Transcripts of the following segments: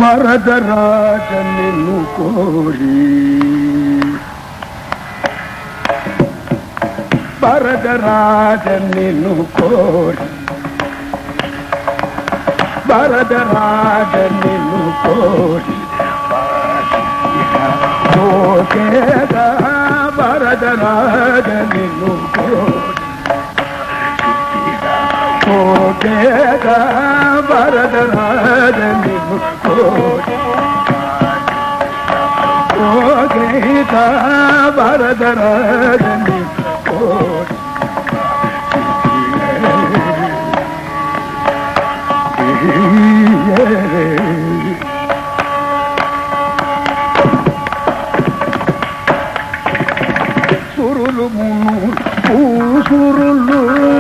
వరదరాజ నిన్ను కోరి వరదరాజ నిన్ను కోరి వరదరాజ నిన్ను కోరి కోకేద వరదరాజ నిన్ను కోరి కోకేద వరదరాజ నిన్ను కోరి కోకేద వరదరాజ నిన్ను కోరి సురులు మును పూసురులు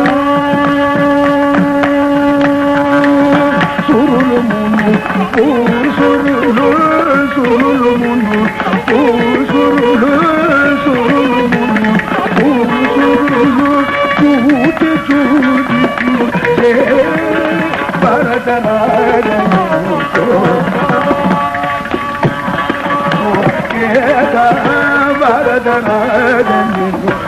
సురులు మును పూసురులు సురులు మును పూసురులు సురులు మును పూసురులు చూచి చూచి చూచే భరతనారను వరదనారను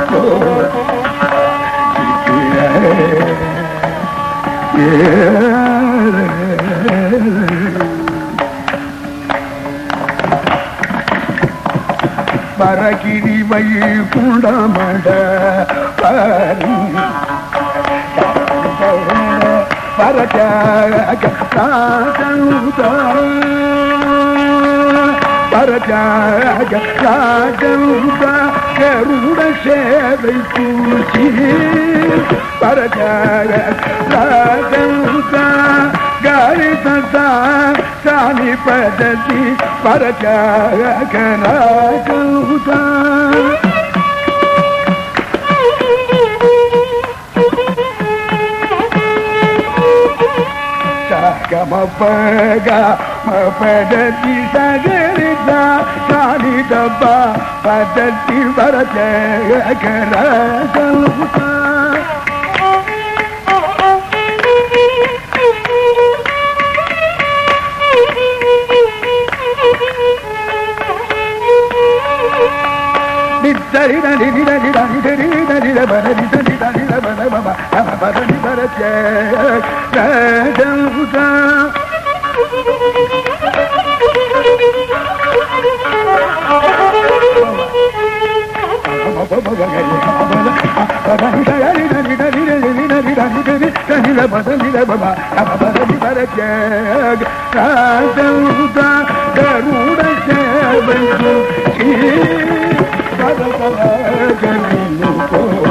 పరగిరి వైకుండమడ పరి పరజాగ పరజాగ రాజంత గరుడ సేవై పూచి పరజాగ రాజంత గారి సాని పదతి పరజాగ రాజంత గమపగా పదతి సగరిత సాని దబ్బ పదతి వరజగర కలుగుతా నిద్దరి నడి నిడని నడి దరి నడి బర నిదని నడి బర బమ అమ బర ని బర జగంతా గరుడ సేవ